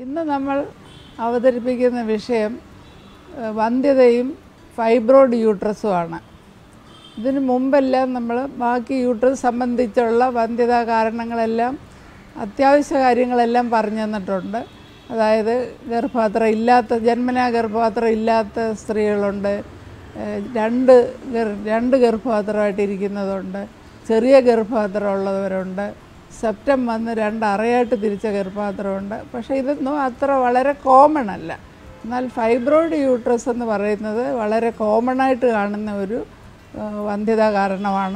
ഇന്ന് നമ്മൾ അവതരിപ്പിക്കുന്ന വിഷയം ഏഹ്, വന്ധ്യതയും ഫൈബ്രോയിഡ് യൂട്രസുമാണ് ഇതിന് മുമ്പെല്ലാം നമ്മൾ ബാക്കി യൂട്രസ് സംബന്ധിച്ചുള്ള വന്ധ്യതാ കാരണങ്ങളെല്ലാം അത്യാവശ്യ കാര്യങ്ങളെല്ലാം പറഞ്ഞു തന്നിട്ടുണ്ട് അതായത് ഗർഭപാത്രം ഇല്ലാത്ത ജന്മനാ ഗർഭപാത്രം ഇല്ലാത്ത സ്ത്രീകളുണ്ട് ഏഹ്, രണ്ട് ഗർ- രണ്ട് ഗർഭപാത്രമായിട്ട് ഇരിക്കുന്നതുണ്ട് ചെറിയ ഗർഭപാത്രം ഉള്ളവരുണ്ട് സെപ്റ്റം വന്ന് രണ്ട് അറയായിട്ട് തിരിച്ച ഗർഭപാത്രമുണ്ട് പക്ഷേ ഇതൊന്നും അത്ര വളരെ കോമൺ അല്ല എന്നാൽ ഫൈബ്രോയിഡ് യൂട്രസ് എന്ന് പറയുന്നത് വളരെ കോമൺ ആയിട്ട് കാണുന്ന ഒരു ആ, വന്ധ്യതാ കാരണമാണ്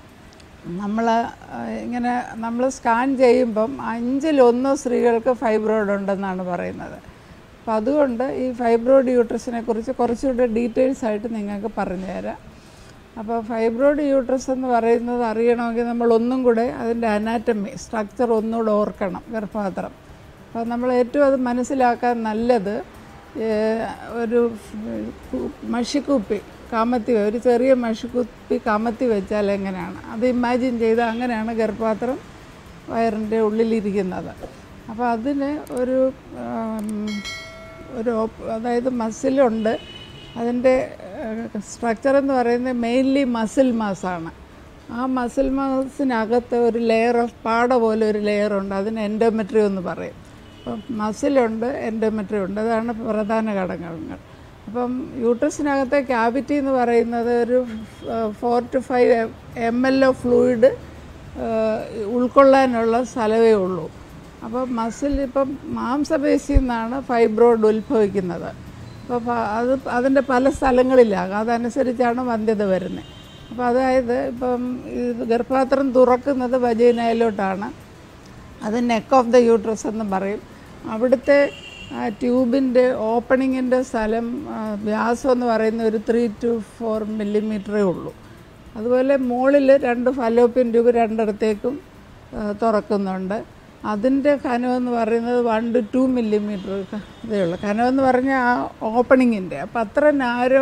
നമ്മൾ ഇങ്ങനെ നമ്മൾ സ്കാൻ ചെയ്യുമ്പം അഞ്ചിലൊന്ന് സ്ത്രീകൾക്ക് ഫൈബ്രോയിഡ് ഉണ്ടെന്നാണ് പറയുന്നത് അപ്പം അതുകൊണ്ട് ഈ ഫൈബ്രോയിഡ് യൂട്രസിനെ കുറിച്ച് കുറച്ചുകൂടെ ഡീറ്റെയിൽസ് ആയിട്ട് നിങ്ങൾക്ക് പറഞ്ഞു തരാം അപ്പോൾ ഫൈബ്രോയിഡ് യൂട്രസ് എന്ന് പറയുന്നത് അറിയണമെങ്കിൽ നമ്മൾ ഒന്നും കൂടെ അതിൻ്റെ അനാറ്റമി സ്ട്രക്ചർ ഒന്നുകൂടെ ഓർക്കണം ഗർഭപാത്രം അപ്പോൾ നമ്മൾ ഏറ്റവും അത് മനസ്സിലാക്കാൻ നല്ലത് ഏഹ്, ഒരു കു- മഷിക്കുപ്പി കമത്തി വെ- ഒരു ചെറിയ മഷിക്കുപ്പി കമത്തി വെച്ചാൽ എങ്ങനെയാണ് അത് ഇമാജിൻ ചെയ്ത് അങ്ങനെയാണ് ഗർഭപാത്രം വയറിൻ്റെ ഉള്ളിലിരിക്കുന്നത് അപ്പോൾ അതിന് ഒരു ആം, ഒരു ഓപ്പ് അതായത് മസിലുണ്ട് അതിൻ്റെ സ്ട്രക്ചർ എന്ന് പറയുന്നത് മെയിൻലി മസിൽ മാസാണ് ആ മസിൽ മാസിനകത്ത് ഒരു ലെയർ ഓഫ് പാട പോലെ ഒരു ലെയർ ഉണ്ട് അതിന് എൻഡോമെട്രി എന്ന് പറയും അപ്പം മസിലുണ്ട് എൻഡോമെട്രി ഉണ്ട് അതാണ് പ്രധാന ഘടകങ്ങൾ അപ്പം യൂട്രസിനകത്തെ ക്യാവിറ്റി എന്ന് പറയുന്നത് ഒരു four to five ML of ഒ ഫ്ലൂയിഡ് ഉൾക്കൊള്ളാനുള്ള സ്ഥലമേ ഉള്ളൂ അപ്പോൾ മസിൽ ഇപ്പം മാംസപേശിയിൽ നിന്നാണ് ഫൈബ്രോയിഡ് ഉത്ഭവിക്കുന്നത് അപ്പോൾ പ- അത് അതിൻ്റെ പല സ്ഥലങ്ങളിലാകാം അതനുസരിച്ചാണ് വന്ധ്യത വരുന്നത് അപ്പോൾ അതായത് ഇപ്പം ഇത് ഗർഭപാത്രം തുറക്കുന്നത് വജീനയിലോട്ടാണ് അത് നെക്ക് ഓഫ് ദ യൂട്രസ് എന്ന് പറയും അവിടുത്തെ ആ ട്യൂബിൻ്റെ ഓപ്പണിങ്ങിൻ്റെ സ്ഥലം ആ, വ്യാസം എന്ന് പറയുന്ന ഒരു ത്രീ ടു ഫോർ മില്ലിമീറ്ററേ ഉള്ളൂ അതുപോലെ മുകളിൽ രണ്ട് ഫലോപ്യൻ ട്യൂബ് രണ്ടിടത്തേക്കും ആ, തുറക്കുന്നുണ്ട് അതിൻ്റെ കനമെന്ന് പറയുന്നത് വൺ ടു ടു മില്ലിമീറ്റർ ഇതേ ഉള്ളൂ കനമെന്ന് പറഞ്ഞാൽ ആ ഓപ്പണിങ്ങിൻ്റെ അപ്പം അത്ര നാരോ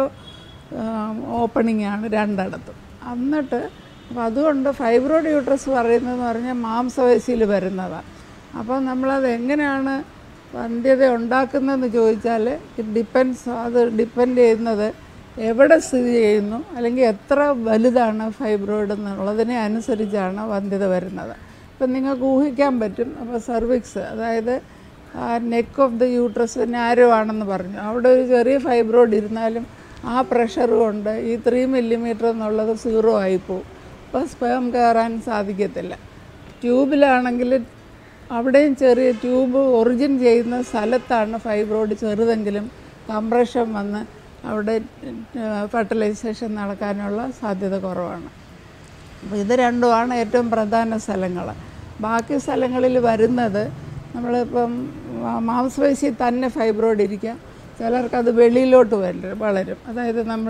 ഓപ്പണിംഗ് ആണ് രണ്ടിടത്തും എന്നിട്ട് അപ്പോൾ അതുകൊണ്ട് ഫൈബ്രോയിഡ് യൂട്രസ് പറയുന്നതെന്ന് പറഞ്ഞാൽ മാംസപേശിയിൽ വരുന്നതാണ് അപ്പോൾ നമ്മളത് എങ്ങനെയാണ് വന്ധ്യത ഉണ്ടാക്കുന്നതെന്ന് ചോദിച്ചാൽ ഇറ്റ് ഡിപ്പെൻസ് അത് ഡിപ്പെൻഡ് ചെയ്യുന്നത് എവിടെ സ്ഥിതി ചെയ്യുന്നു അല്ലെങ്കിൽ എത്ര വലുതാണ് ഫൈബ്രോയിഡ് എന്നുള്ളതിനെ അനുസരിച്ചാണ് വന്ധ്യത വരുന്നത് ഇപ്പം നിങ്ങൾക്ക് ഊഹിക്കാൻ പറ്റും അപ്പോൾ സർവിക്സ് അതായത് neck of the uterus narrow ആണെന്ന് പറഞ്ഞു അവിടെ ഒരു ചെറിയ ഫൈബ്രോയിഡ് ഇരുന്നാലും ആ പ്രഷർ കൊണ്ട് ഈ ത്രീ മില്ലിമീറ്റർ എന്നുള്ളത് സീറോ ആയിപ്പോവും അപ്പോൾ സ്പേം കയറാൻ സാധിക്കത്തില്ല ട്യൂബിലാണെങ്കിൽ അവിടെയും ചെറിയ ട്യൂബ് ഒറിജിൻ ചെയ്യുന്ന സ്ഥലത്താണ് ഫൈബ്രോയിഡ് ചെറുതെങ്കിലും കംപ്രഷൻ വന്ന് അവിടെ ഫെർട്ടിലൈസേഷൻ നടക്കാനുള്ള സാധ്യത കുറവാണ് അപ്പോൾ ഇത് രണ്ടുമാണ് ഏറ്റവും പ്രധാന സ്ഥലങ്ങൾ ബാക്കി സ്ഥലങ്ങളിൽ വരുന്നത് നമ്മളിപ്പം മാ- മാംസപേശി തന്നെ ഫൈബ്രോയിഡ് ഇരിക്കാം ചിലർക്കത് വെളിയിലോട്ട് വരും വളരും അതായത് നമ്മൾ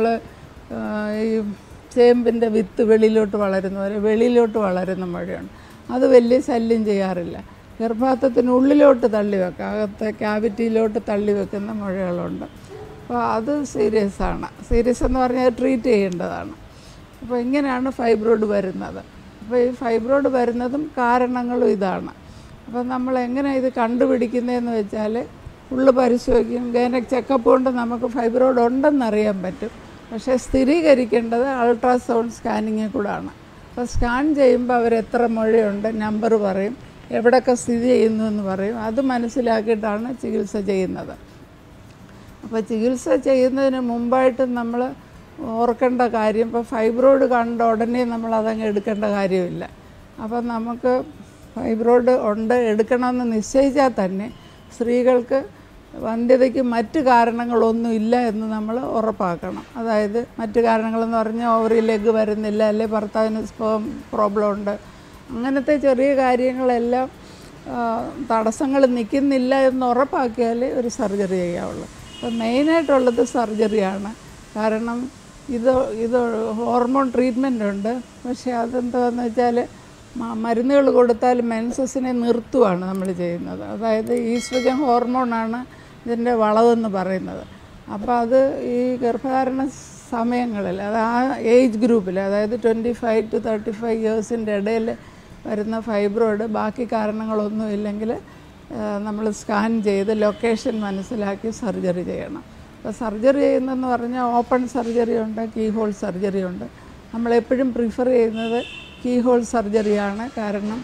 ഈ ചേമ്പിൻ്റെ വിത്ത് വെളിയിലോട്ട് വളരുന്ന പോലെ വെളിയിലോട്ട് വളരുന്ന മുഴയുണ്ട് അത് വലിയ ശല്യം ചെയ്യാറില്ല ഗർഭാർത്ഥത്തിനുള്ളിലോട്ട് തള്ളി വെക്കാം അകത്തെ ക്യാവിറ്റിയിലോട്ട് തള്ളി വെക്കുന്ന മുഴകളുണ്ട് അപ്പോൾ അത് സീരിയസ് ആണ് സീരിയസ് എന്ന് പറഞ്ഞാൽ ട്രീറ്റ് ചെയ്യേണ്ടതാണ് അപ്പോൾ ഇങ്ങനെയാണ് ഫൈബ്രോയിഡ് വരുന്നത് അപ്പോൾ ഈ ഫൈബ്രോയിഡ് വരുന്നതും കാരണങ്ങളും ഇതാണ് അപ്പോൾ നമ്മൾ എങ്ങനെ ഇത് കണ്ടുപിടിക്കുന്നതെന്ന് വെച്ചാൽ ഉള്ളു പരിശോധിക്കും ഗൈനക് ചെക്കപ്പ് കൊണ്ട് നമുക്ക് ഫൈബ്രോയിഡ് ഉണ്ടെന്നറിയാൻ പറ്റും പക്ഷേ സ്ഥിരീകരിക്കേണ്ടത് അൾട്രാസൗണ്ട് സ്കാനിങ്ങിൽ കൂടാണ് അപ്പോൾ സ്കാൻ ചെയ്യുമ്പോൾ അവർ എത്ര മുഴയുണ്ട് നമ്പർ പറയും എവിടെയൊക്കെ സ്ഥിതി ചെയ്യുന്നു എന്ന് പറയും അത് മനസ്സിലാക്കിയിട്ടാണ് ചികിത്സ ചെയ്യുന്നത് അപ്പോൾ ചികിത്സ ചെയ്യുന്നതിന് മുമ്പായിട്ട് നമ്മൾ ഓർക്കേണ്ട കാര്യം ഇപ്പോൾ ഫൈബ്രോയിഡ് കണ്ട ഉടനെ നമ്മൾ അതങ്ങ് എടുക്കേണ്ട കാര്യമില്ല അപ്പോൾ നമുക്ക് ഫൈബ്രോയിഡ് ഉണ്ട് എടുക്കണമെന്ന് നിശ്ചയിച്ചാൽ തന്നെ സ്ത്രീകൾക്ക് വന്ധ്യതയ്ക്ക് മറ്റ് കാരണങ്ങളൊന്നും ഇല്ല എന്ന് നമ്മൾ ഉറപ്പാക്കണം അതായത് മറ്റ് കാരണങ്ങളെന്ന് പറഞ്ഞാൽ ഓവറി ലെഗ് വരുന്നില്ല അല്ലെ ഭർത്താവിന് സ്പേം പ്രോബ്ലം ഉണ്ട് അങ്ങനത്തെ ചെറിയ കാര്യങ്ങളെല്ലാം തടസ്സങ്ങൾ നിൽക്കുന്നില്ല എന്ന് ഉറപ്പാക്കിയാൽ ഒരു സർജറി ചെയ്യാവുള്ളൂ അപ്പോൾ മെയിനായിട്ടുള്ളത് സർജറിയാണ് കാരണം ഇത് ഇത് ഹോർമോൺ ട്രീറ്റ്മെൻ്റ് ഉണ്ട് പക്ഷേ അതെന്താണെന്ന് വെച്ചാൽ മരുന്നുകൾ കൊടുത്താൽ മെൻസസിനെ നിർത്തുവാണ് നമ്മൾ ചെയ്യുന്നത് അതായത് ഈസ്ട്രജൻ ഹോർമോണാണ് ഇതിൻ്റെ വളവെന്ന് പറയുന്നത് അപ്പോൾ അത് ഈ ഗർഭധാരണ സമയങ്ങളിൽ അത് ആ ഏജ് ഗ്രൂപ്പിൽ അതായത് twenty five to thirty five ഇയേഴ്സിൻ്റെ ഇടയിൽ വരുന്ന ഫൈബ്രോയിഡ് ബാക്കി കാരണങ്ങളൊന്നും ഇല്ലെങ്കിൽ നമ്മൾ സ്കാൻ ചെയ്ത് ലൊക്കേഷൻ മനസ്സിലാക്കി സർജറി ചെയ്യണം അപ്പോൾ സർജറി ചെയ്യുന്നതെന്ന് പറഞ്ഞാൽ ഓപ്പൺ സർജറി ഉണ്ട് കീ ഹോൾ സർജറി ഉണ്ട് നമ്മളെപ്പോഴും പ്രിഫർ ചെയ്യുന്നത് കീ ഹോൾ സർജറിയാണ് കാരണം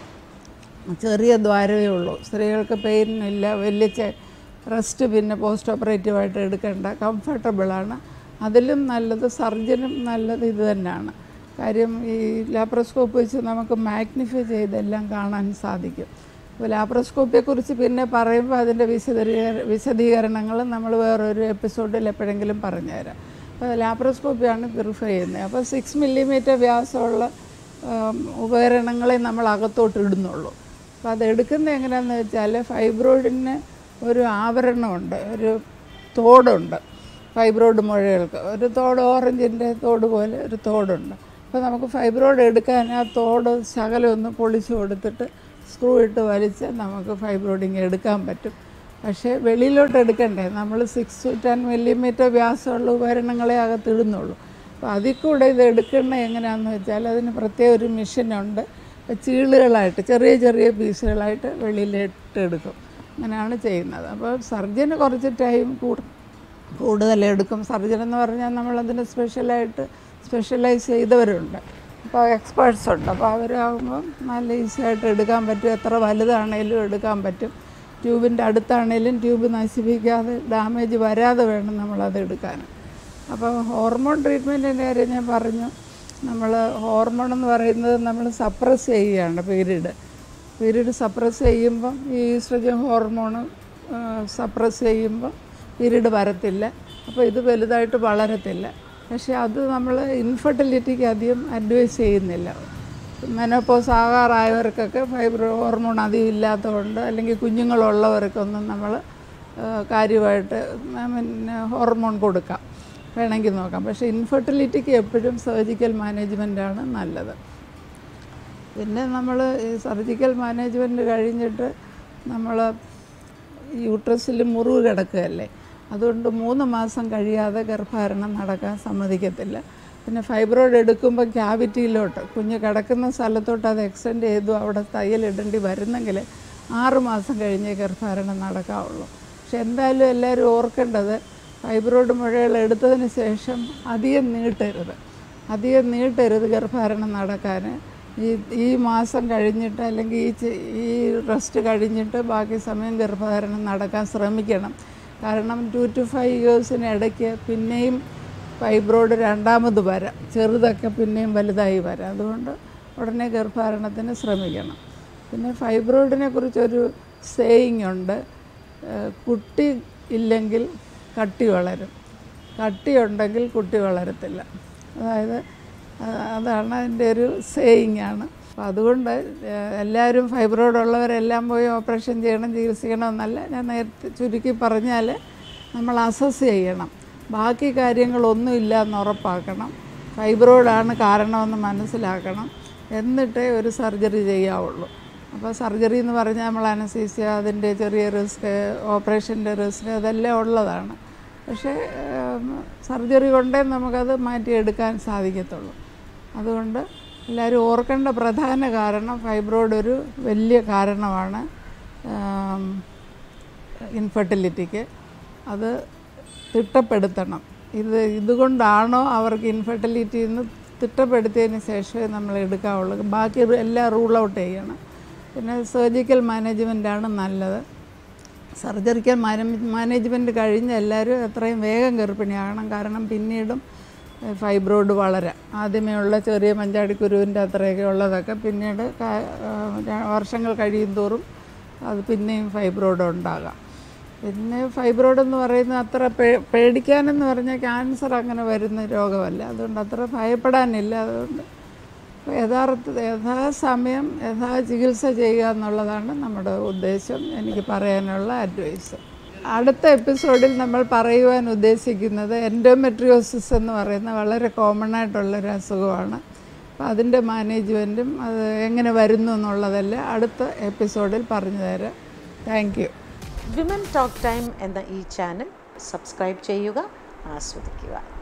ചെറിയ ദ്വാരമേ ഉള്ളൂ സ്ത്രീകൾക്ക് പെയിൻ ഇല്ല വലിയ ചെ- റെസ്റ്റ് പിന്നെ പോസ്റ്റ് ഓപ്പറേറ്റീവായിട്ട് എടുക്കേണ്ട കംഫർട്ടബിളാണ് അതിലും നല്ലത് സർജനും നല്ലത് ഇത് തന്നെയാണ് കാര്യം ഈ ലാപ്രോസ്കോപ്പ് വെച്ച് നമുക്ക് മാഗ്നിഫൈ ചെയ്തെല്ലാം കാണാൻ സാധിക്കും അപ്പോൾ ലാപ്രോസ്കോപ്പിയെക്കുറിച്ച് പിന്നെ പറയുമ്പോൾ അതിൻ്റെ വിശദീകര വിശദീകരണങ്ങൾ നമ്മൾ വേറൊരു എപ്പിസോഡിൽ എപ്പോഴെങ്കിലും പറഞ്ഞുതരാം അപ്പോൾ ലാപ്രോസ്കോപ്പിയാണ് പ്രിഫർ ചെയ്യുന്നത് അപ്പോൾ സിക്സ് മില്ലിമീറ്റർ വ്യാസമുള്ള ഉം, ഉപകരണങ്ങളെ നമ്മൾ അകത്തോട്ട് ഇടുന്നുള്ളൂ അപ്പോൾ അത് എടുക്കുന്നത് എങ്ങനെയാണെന്ന് വെച്ചാൽ ഫൈബ്രോയിഡിന് ഒരു ആവരണമുണ്ട് ഒരു തോടുണ്ട് ഫൈബ്രോയിഡ് മുഴകൾക്ക് ഒരു തോട് ഓറഞ്ചിൻ്റെ തോട് പോലെ ഒരു തോടുണ്ട് അപ്പോൾ നമുക്ക് ഫൈബ്രോയിഡ് എടുക്കാൻ ആ തോട് ശകലം ഒന്ന് പൊളിച്ച് കൊടുത്തിട്ട് സ്ക്രൂ ഇട്ട് വലിച്ച് നമുക്ക് ഫൈബ്രോയിഡിങ് എടുക്കാൻ പറ്റും പക്ഷേ വെളിയിലോട്ട് എടുക്കണ്ടേ നമ്മൾ സിക്സ് ടെൻ മില്ലിമീറ്റർ വ്യാസമുള്ള ഉപകരണങ്ങളെ അകത്തിടുന്നുള്ളൂ അപ്പോൾ അതിൽ കൂടെ ഇത് എടുക്കുന്നത് എങ്ങനെയാണെന്ന് വെച്ചാൽ അതിന് പ്രത്യേക ഒരു മെഷീനുണ്ട് ചീളുകളായിട്ട് ചെറിയ ചെറിയ പീസുകളായിട്ട് വെളിയിലിട്ട് എടുക്കും അങ്ങനെയാണ് ചെയ്യുന്നത് അപ്പോൾ സർജന് കുറച്ച് ടൈം കൂടും കൂടുതൽ എടുക്കും സർജൻ എന്ന് പറഞ്ഞാൽ നമ്മളതിന് സ്പെഷ്യലായിട്ട് സ്പെഷ്യലൈസ് ചെയ്തവരുണ്ട് അപ്പോൾ എക്സ്പേർട്സ് ഉണ്ട് അപ്പോൾ അവരാകുമ്പോൾ നല്ല ഈസി ആയിട്ട് എടുക്കാൻ പറ്റും എത്ര വലുതാണേലും എടുക്കാൻ പറ്റും ട്യൂബിൻ്റെ അടുത്താണേലും ട്യൂബ് നശിപ്പിക്കാതെ ഡാമേജ് വരാതെ വേണം നമ്മളത് എടുക്കാൻ അപ്പോൾ ഹോർമോൺ ട്രീറ്റ്മെൻറ്റിൻ്റെ കാര്യം ഞാൻ പറഞ്ഞു നമ്മൾ ഹോർമോൺ എന്ന് പറയുന്നത് നമ്മൾ സപ്രസ് ചെയ്യുകയാണ് പീരീഡ് പീരീഡ് സപ്രസ് ചെയ്യുമ്പം ഈ ഈസ്ട്രജൻ ഹോർമോൺ സപ്രസ് ചെയ്യുമ്പം പീരീഡ് വരത്തില്ല അപ്പോൾ ഇത് വലുതായിട്ട് വളരത്തില്ല പക്ഷേ അത് നമ്മൾ ഇൻഫെർട്ടിലിറ്റിക്ക് അധികം അഡ്വൈസ് ചെയ്യുന്നില്ല മെനോപ്പോസ് ആകാറായവർക്കൊക്കെ ഫൈബ്രോ ഹോർമോൺ അധികം ഇല്ലാത്തതുകൊണ്ട് അല്ലെങ്കിൽ കുഞ്ഞുങ്ങളുള്ളവർക്കൊന്നും നമ്മൾ കാര്യമായിട്ട് പിന്നെ ഹോർമോൺ കൊടുക്കാം വേണമെങ്കിൽ നോക്കാം പക്ഷേ ഇൻഫെർട്ടിലിറ്റിക്ക് എപ്പോഴും സർജിക്കൽ മാനേജ്മെൻറ്റാണ് നല്ലത് പിന്നെ നമ്മൾ ഈ സർജിക്കൽ മാനേജ്മെൻറ്റ് കഴിഞ്ഞിട്ട് നമ്മൾ യൂട്രസിൽ മുറിവ് കിടക്കുകയല്ലേ അതുകൊണ്ട് മൂന്ന് മാസം കഴിയാതെ ഗർഭധാരണം നടക്കാൻ സമ്മതിക്കത്തില്ല പിന്നെ ഫൈബ്രോയിഡ് എടുക്കുമ്പോൾ ക്യാവിറ്റിയിലോട്ട് കുഞ്ഞ് കിടക്കുന്ന സ്ഥലത്തോട്ട് അത് എക്സ്റ്റെൻഡ് ചെയ്തു അവിടെ തയ്യലിടേണ്ടി വരുന്നെങ്കിൽ ആറ് മാസം കഴിഞ്ഞേ ഗർഭധാരണം നടക്കാവുള്ളൂ പക്ഷെ എന്തായാലും എല്ലാവരും ഓർക്കേണ്ടത് ഫൈബ്രോയിഡ് മുഴകൾ എടുത്തതിന് ശേഷം അധികം നീട്ടരുത് അധികം നീട്ടരുത് ഗർഭധാരണം നടക്കാൻ ഈ ഈ മാസം കഴിഞ്ഞിട്ട് അല്ലെങ്കിൽ ഈ ചെ- ഈ റെസ്റ്റ് കഴിഞ്ഞിട്ട് ബാക്കി സമയം ഗർഭധാരണം നടക്കാൻ ശ്രമിക്കണം കാരണം ടു ടു ഫൈവ് ഇയേഴ്സിന് ഇടയ്ക്ക് പിന്നെയും ഫൈബ്രോയിഡ് രണ്ടാമത് വരാം ചെറുതൊക്കെ പിന്നെയും വലുതായി വരാം അതുകൊണ്ട് ഉടനെ ഗർഭധാരണത്തിന് ശ്രമിക്കണം പിന്നെ ഫൈബ്രോയിഡിനെ കുറിച്ചൊരു സേയിങ് ഉണ്ട് ഏഹ് കുട്ടി ഇല്ലെങ്കിൽ കട്ടി വളരും കട്ടിയുണ്ടെങ്കിൽ കുട്ടി വളരത്തില്ല അതായത് അ- അതാണ് അതിൻ്റെ ഒരു സേയിങ് ആണ് അപ്പോൾ അതുകൊണ്ട് ഏഹ് എല്ലാവരും ഫൈബ്രോയിഡ് ഉള്ളവരെല്ലാം പോയി ഓപ്പറേഷൻ ചെയ്യണം ചികിത്സിക്കണം എന്നല്ല ഞാൻ നേരത്തെ ചുരുക്കി പറഞ്ഞാൽ നമ്മൾ അസസ് ചെയ്യണം ബാക്കി കാര്യങ്ങളൊന്നും ഇല്ല എന്ന് ഉറപ്പാക്കണം ഫൈബ്രോയിഡാണ് കാരണമെന്ന് മനസ്സിലാക്കണം എന്നിട്ടേ ഒരു സർജറി ചെയ്യാവുള്ളൂ അപ്പോൾ സർജറി എന്ന് പറഞ്ഞാൽ നമ്മൾ അനസീസിയ അതിൻ്റെ ചെറിയ റിസ്ക് ഓപ്പറേഷൻ്റെ റിസ്ക് അതെല്ലാം ഉള്ളതാണ് പക്ഷേ സർജറി കൊണ്ടേ നമുക്കത് മാറ്റിയെടുക്കാൻ സാധിക്കത്തുള്ളൂ അതുകൊണ്ട് എല്ലാവരും ഓർക്കേണ്ട പ്രധാന കാരണം ഫൈബ്രോയിഡ് ഒരു വലിയ കാരണമാണ് ഇൻഫെർട്ടിലിറ്റിക്ക് അത് തിട്ടപ്പെടുത്തണം ഇത് ഇതുകൊണ്ടാണോ അവർക്ക് ഇൻഫെർട്ടിലിറ്റി എന്ന് തിട്ടപ്പെടുത്തിയതിന് ശേഷമേ നമ്മൾ എടുക്കാവുള്ളൂ ബാക്കി എല്ലാം റൂൾ ഔട്ട് ചെയ്യണം പിന്നെ സർജിക്കൽ മാനേജ്മെൻറ്റാണ് നല്ലത് സർജറിക്കൽ മാനേജ്മെൻറ്റ് കഴിഞ്ഞ് എല്ലാവരും എത്രയും വേഗം ഗർഭിണിയാകണം കാരണം പിന്നീടും ഏഹ്, ഫൈബ്രോയിഡ് വളരാം ആദ്യമേ ഉള്ള ചെറിയ മഞ്ചാടിക്കുരുവിൻ്റെ അത്രയൊക്കെ ഉള്ളതൊക്കെ പിന്നീട് കാ- ഏഹ്, ര- വർഷങ്ങൾ കഴിയും തോറും അത് പിന്നെയും ഫൈബ്രോയിഡ് ഉണ്ടാകാം പിന്നെ ഫൈബ്രോയിഡ് എന്ന് പറയുന്നത് അത്ര പേ പേടിക്കാനെന്ന് പറഞ്ഞാൽ ക്യാൻസർ അങ്ങനെ വരുന്ന രോഗമല്ല അതുകൊണ്ട് അത്ര ഭയപ്പെടാനില്ല അതുകൊണ്ട് അപ്പോൾ യഥാർത്ഥ യഥാസമയം യഥാ ചികിത്സ ചെയ്യുക എന്നുള്ളതാണ് നമ്മുടെ ഉദ്ദേശം എനിക്ക് പറയാനുള്ള അഡ്വൈസ് അടുത്ത എപ്പിസോഡിൽ നമ്മൾ പറയുവാൻ ഉദ്ദേശിക്കുന്നത് എൻഡോമെട്രിയോസിസ് എന്ന് പറയുന്ന വളരെ കോമൺ ആയിട്ടുള്ളൊരു അസുഖമാണ് അപ്പോൾ അതിൻ്റെ മാനേജ്മെൻറ്റും അത് എങ്ങനെ വരുന്നു എന്നുള്ളതെല്ലാം അടുത്ത എപ്പിസോഡിൽ പറഞ്ഞു തരാം thank you women talk time എന്ന ഈ ചാനൽ സബ്സ്ക്രൈബ് ചെയ്യുക ആസ്വദിക്കുക